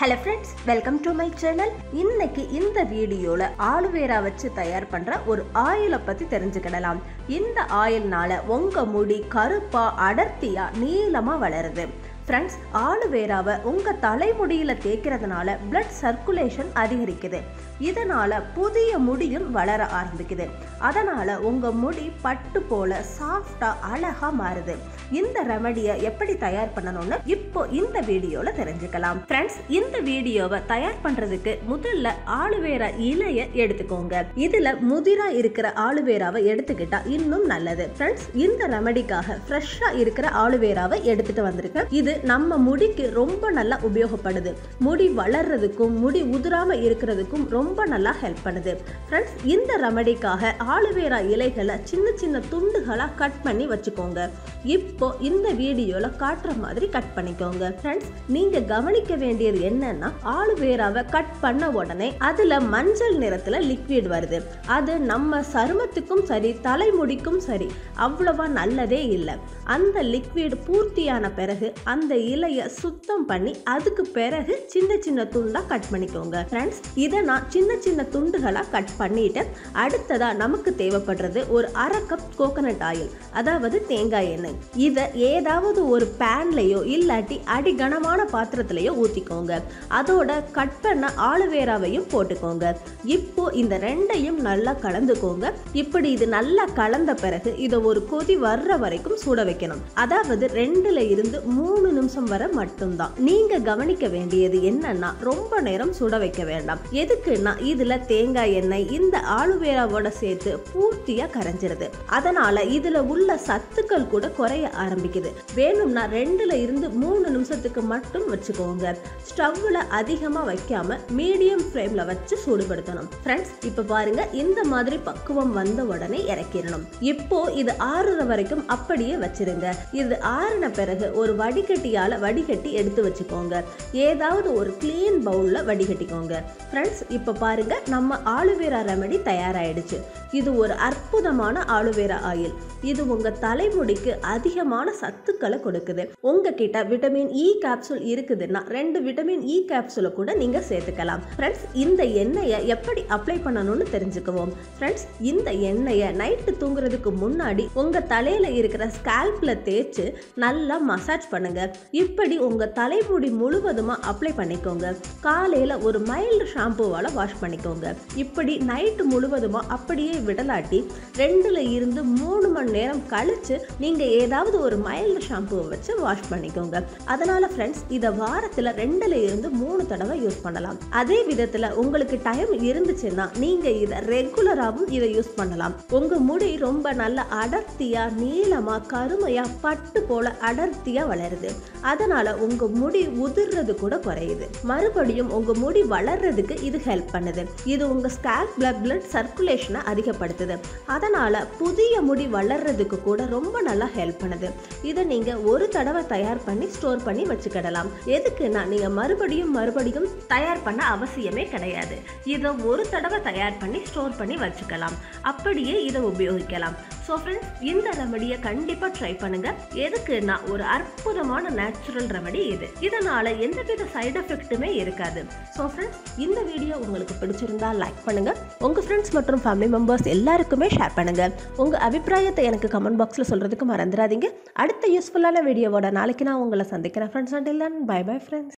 hello friends welcome to my channel இன்னைக்கு இந்த வீடியோல ஆலுவேரா வச்சு தயார் பண்ற ஒரு ஆயிலை பத்தி தெரிஞ்சுக்கிடலாம் இந்த ஆயில்னால உங்க முடி கருப்பா அடர்த்தியா நீளமா வளருது ஃப்ரெண்ட்ஸ் ஆலுவேராவை உங்க தலைமுடியில தேய்க்கிறதுனால பிளட் சர்க்குலேஷன் அதிகரிக்குது இதனால புதிய முடியும் வளர ஆரம்பிக்குது அதனால உங்க முடி பட்டு போல சாஃப்டா அழகா மாறுது இந்த ரெமடியை எப்படி தயார் பண்ணணும்னு இப்போ இந்த வீடியோல தெரிஞ்சுக்கலாம் ஃப்ரெண்ட்ஸ் இந்த வீடியோவை தயார் பண்றதுக்கு முதல்ல ஆலுவேரா இலைய எடுத்துக்கோங்க இதுல முதிரா இருக்கிற ஆலுவேராவை எடுத்துக்கிட்டா இன்னும் நல்லது ஃப்ரெண்ட்ஸ் இந்த ரெமடிக்காக ஃப்ரெஷ்ஷா இருக்கிற ஆலுவேராவை எடுத்துட்டு வந்திருக்கேன் இது நம்ம முடிக்கு ரொம்ப நல்லா உபயோகப்படுது முடி வளர்றதுக்கும் முடி உதிராம இருக்கிறதுக்கும் ரொம்ப நல்லா ஹெல்ப் பண்ணுது ஃப்ரெண்ட்ஸ் இந்த ரெமடிக்காக ஆலுவேரா இலைகளை சின்ன சின்ன துண்டுகளா கட் பண்ணி வச்சுக்கோங்க இப்போ இந்த வீடியோல காட்டுற மாதிரி கட் பண்ணிக்கோங்க ஃப்ரெண்ட்ஸ் நீங்க கவனிக்க வேண்டியது என்னன்னா ஆலுவேராவை கட் பண்ண உடனே அதுல மஞ்சள் நிறத்துல லிக்விட் வருது அது நம்ம சருமத்துக்கும் சரி தலைமுடிக்கும் சரி அவ்வளவா நல்லதே இல்லை அந்த லிக்விட் பூர்த்தியான பிறகு அந்த இலைய சுத்தம் பண்ணி அதுக்கு பிறகு சின்ன சின்ன துண்டா கட் பண்ணிக்கோங்க ஃப்ரெண்ட்ஸ் இதை நான் சின்ன சின்ன துண்டுகளா கட் பண்ணிட்டு அடுத்ததா நமக்கு தேவைப்படுறது ஒரு அரை கப் கோகனட் ஆயில் அதாவது தேங்காய் எண்ணெய் இதை ஏதாவது ஒரு பேன்லயோ இல்லாட்டி அடிகனமான பாத்திரத்திலயோ ஊத்திக்கோங்க அதோட கட் பண்ண ஆலுவேராவையும் போட்டுக்கோங்க இப்போ இந்த ரெண்டையும் நல்லா கலந்துக்கோங்க இப்படி இது நல்லா கலந்த பிறகு இதை ஒரு கொதி வர்ற வரைக்கும் சுட வைக்கணும் அதாவது ரெண்டுல இருந்து மூணு நிமிஷம் வரை மட்டும்தான் நீங்க கவனிக்க வேண்டியது என்னன்னா ரொம்ப நேரம் சுட வைக்க வேண்டாம் எதுக்குன்னா இதுல தேங்காய் எண்ணெய் இந்த ஆலுவேராவோட சேர்த்து பூர்த்தியா கரைஞ்சிருது அதனால இதுல உள்ள சத்துக்கள் கூட குறைய ஆரம்பிக்குது வேணும்னா ரெண்டுல இருந்து மூணு நிமிஷத்துக்கு மட்டும் வச்சுக்கோங்க ஸ்டவ்ல அதிகமா வைக்காம மீடியம் ஃப்ளேம்ல வச்சு சூடுபடுத்தணும் ஃப்ரெண்ட்ஸ் இப்ப பாருங்க இந்த மாதிரி பக்குவம் வந்த உடனே இறக்கிடணும் இப்போ இது ஆறுற வரைக்கும் அப்படியே வச்சிருங்க இது ஆறின பிறகு ஒரு வடிகட்டியால வடிகட்டி எடுத்து வச்சுக்கோங்க ஏதாவது ஒரு க்ளீன் பவுல்ல வடிகட்டிக்கோங்க ஃப்ரெண்ட்ஸ் இப்போ பாருங்க நம்ம ஆலுவேரா ரெமடி தயாராயிடுச்சு இது ஒரு அற்புதமான ஆலுவேரா ஆயில் இது உங்க தலைமுடிக்கு அதிகமான சத்துக்களை கொடுக்குது உங்ககிட்ட விட்டமின் இ கேப்சூல் இருக்குதுன்னா ரெண்டு விட்டமின் இ கேப்சூலை கூட நீங்க சேர்த்துக்கலாம் ஃப்ரெண்ட்ஸ் இந்த எண்ணெயை எப்படி அப்ளை பண்ணணும்னு தெரிஞ்சுக்குவோம் ஃப்ரெண்ட்ஸ் இந்த எண்ணெயை நைட்டு தூங்குறதுக்கு முன்னாடி உங்க தலையில இருக்கிற ஸ்கேல்ப்ல தேய்ச்சு நல்லா மசாஜ் பண்ணுங்க இப்படி உங்க தலைமுடி முழுவதுமா அப்ளை பண்ணிக்கோங்க காலையில ஒரு மைல்டு ஷாம்புவால வாஷ் பண்ணிக்கோங்க இப்படி நைட்டு முழுவதுமா அப்படியே விடலாட்டி ரெண்டுல இருந்து மூணு மணி நேரம் கழிச்சு நீங்க ஏதாவது ஒரு மைல்டு ஷாம்புவை வச்சு வாஷ் பண்ணிக்கோங்க அதனால ஃப்ரெண்ட்ஸ் இதை வாரத்துல ரெண்டுல இருந்து மூணு தடவை யூஸ் பண்ணலாம் அதே விதத்துல உங்களுக்கு டைம் இருந்துச்சுன்னா நீங்க இதை ரெகுலராகவும் இதை யூஸ் பண்ணலாம் உங்க முடி ரொம்ப நல்ல அடர்த்தியா நீளமா கருமையா பட்டு போல அடர்த்தியா வளருது அதனால உங்க முடி உதிர்றது கூட குறையுது மறுபடியும் உங்க முடி வளர்றதுக்கு இது ஹெல்ப் பண்ணுது இது உங்க ஸ்கேல்ப் பிளட் பிளட் சர்க்குலேஷனை அதிகப்படுத்துது அதனால புதிய முடி வளர்றதுக்கு கூட ரொம்ப நல்லா ஹெல்ப் பண்ணுது இதை நீங்க ஒரு தடவை தயார் பண்ணி ஸ்டோர் பண்ணி வச்சுக்கிடலாம் எதுக்குன்னா நீங்க மறுபடியும் மறுபடியும் தயார் பண்ண அவசியமே கிடையாது இதை ஒரு தடவை தயார் பண்ணி ஸ்டோர் பண்ணி வச்சுக்கலாம் அப்படியே இதை உபயோகிக்கலாம் ஸோ ஃப்ரெண்ட்ஸ் இந்த ரெமடியை கண்டிப்பாக ட்ரை பண்ணுங்க எதுக்குன்னா ஒரு அற்புதமான நேச்சுரல் ரெமடி இது இதனால எந்தவித சைடு எஃபெக்ட்டுமே இருக்காது ஸோ ஃப்ரெண்ட்ஸ் இந்த வீடியோ உங்களுக்கு பிடிச்சிருந்தா லைக் பண்ணுங்க உங்க ஃப்ரெண்ட்ஸ் மற்றும் ஃபேமிலி மெம்பர்ஸ் எல்லாருக்குமே ஷேர் பண்ணுங்க உங்க அபிப்பிராயத்தை எனக்கு கமெண்ட் பாக்ஸில் சொல்றதுக்கு மறந்துடாதீங்க அடுத்த யூஸ்ஃபுல்லான வீடியோவோட நாளைக்கு நான் உங்களை சந்திக்கிறேன் friends and bye bye friends